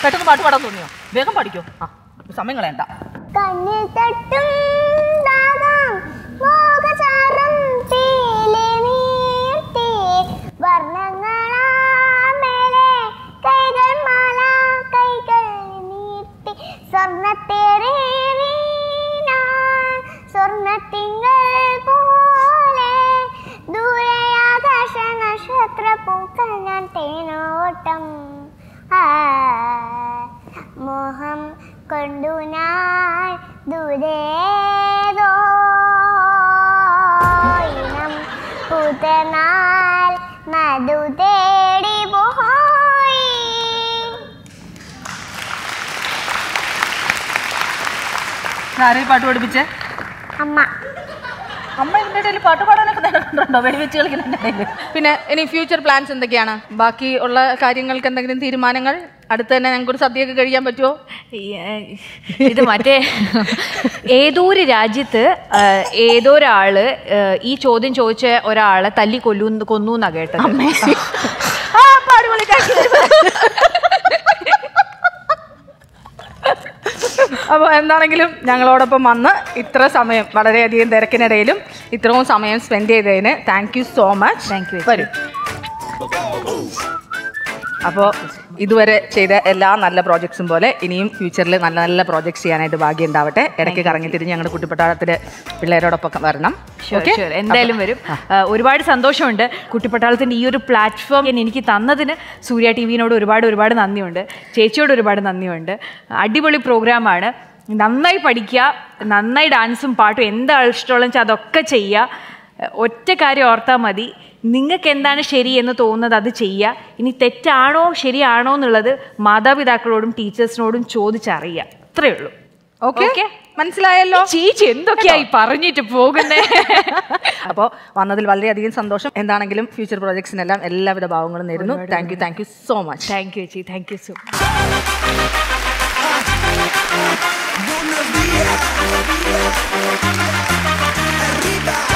പെട്ടെന്ന് പാട്ട് പാടാൻ തോന്നിയോ വേഗം പാടിക്കോ ആ സമയം കളയണ്ട കണ്ണിൽ തട്ടും ദാഹം മോഹചാരം തീലെ നീർത്തി വർണ്ണങ്ങളാമേലെ കൈകൾ മാല കൈകൾ നീട്ടി സ്വർണ്ണത്തേരേറി ഞാൻ സ്വർണ്ണത്തിങ്കൾ പോലെ ദൂരെ ആകാശ നക്ഷത്ര പൂക്കൾ ഞാൻ തേനോട്ടം ആ മോഹം കൊണ്ടു ഞാൻ ദൂരേതോ ഇനം പുതനാൽ മധു തേടി പോയി ആരെയും പാട്ട് പഠിപ്പിച്ചേ അമ്മ അമ്മ ഇതിന്റെ ഇടയിൽ പാട്ട് പാടാനൊക്കെ നേരമുണ്ടോ വെടിവെച്ച് കളിക്കുന്നതിന്റെ ഇടയിൽ പിന്നെ ഇനി ഫ്യൂച്ചർ പ്ലാൻസ് എന്തൊക്കെയാണ് ബാക്കി ഉള്ള കാര്യങ്ങൾക്ക് എന്തെങ്കിലും തീരുമാനങ്ങൾ അടുത്ത് തന്നെ ഞങ്ങൾക്ക് ഒരു സദ്യയൊക്കെ കഴിക്കാൻ പറ്റുമോ ഈ, ഏഹ്, ഇത് മറ്റേ ഏതോ ഒരു രാജ്യത്ത് ഏഹ്, ഏതോ ഒരാള് ഏഹ്, ഈ ചോദ്യം ചോദിച്ച ഒരാളെ തല്ലി കൊല്ലു കൊന്നു എന്നാ കേട്ടത് അപ്പോൾ എന്താണെങ്കിലും ഞങ്ങളോടൊപ്പം വന്ന് ഇത്ര സമയം വളരെയധികം തിരക്കിനിടയിലും ഇത്രയും സമയം സ്പെൻഡ് ചെയ്തതിന് thank you so much Thank you, വരൂ അപ്പോൾ ഇതുവരെ ചെയ്ത എല്ലാ നല്ല പ്രോജക്ട്സും പോലെ ഇനിയും ഫ്യൂച്ചറിൽ നല്ല നല്ല പ്രോജക്ട്സ് ചെയ്യാനായിട്ട് ഭാഗ്യം ഉണ്ടാവട്ടെ ഇടയ്ക്ക് കറങ്ങി തിരിഞ്ഞ് ഞങ്ങളുടെ കുട്ടിപ്പട്ടാളത്തിലെ പിള്ളേരോടൊപ്പം വരണം Sure, Okay? sure. എന്തായാലും വരും ആ, ഒരുപാട് സന്തോഷമുണ്ട് കുട്ടിപ്പട്ടാളത്തിൻ്റെ ഈ ഒരു പ്ലാറ്റ്ഫോം എനിക്ക് തന്നതിന് സൂര്യ ടി വിനോട് ഒരുപാട് ഒരുപാട് നന്ദിയുണ്ട് ചേച്ചിയോട് ഒരുപാട് നന്ദിയുണ്ട് അടിപൊളി പ്രോഗ്രാമാണ് നന്നായി പഠിക്കുക നന്നായി ഡാൻസും പാട്ടും എന്താ ഇഷ്ടമുള്ള വെച്ചാൽ അതൊക്കെ ചെയ്യുക ഒറ്റ കാര്യം ഓർത്താൽ മതി നിങ്ങൾക്ക് എന്താണ് ശരി എന്ന് തോന്നുന്നത് അത് ചെയ്യുക ഇനി തെറ്റാണോ ശരിയാണോ എന്നുള്ളത് മാതാപിതാക്കളോടും ടീച്ചേഴ്സിനോടും ചോദിച്ചറിയുക അത്രേ ഉള്ളൂ ഓക്കെ മനസ്സിലായല്ലോ ചേച്ചി എന്തൊക്കെയായി പറഞ്ഞിട്ട് പോകുന്നേ അപ്പോൾ വന്നതിൽ വളരെയധികം സന്തോഷം എന്താണെങ്കിലും ഫ്യൂച്ചർ പ്രോജക്ട്സിനെല്ലാം എല്ലാവിധ ഭാവങ്ങളും നേരുന്നു thank you thank you so much thank you ചേച്ചി thank you so Buenos días, arriba.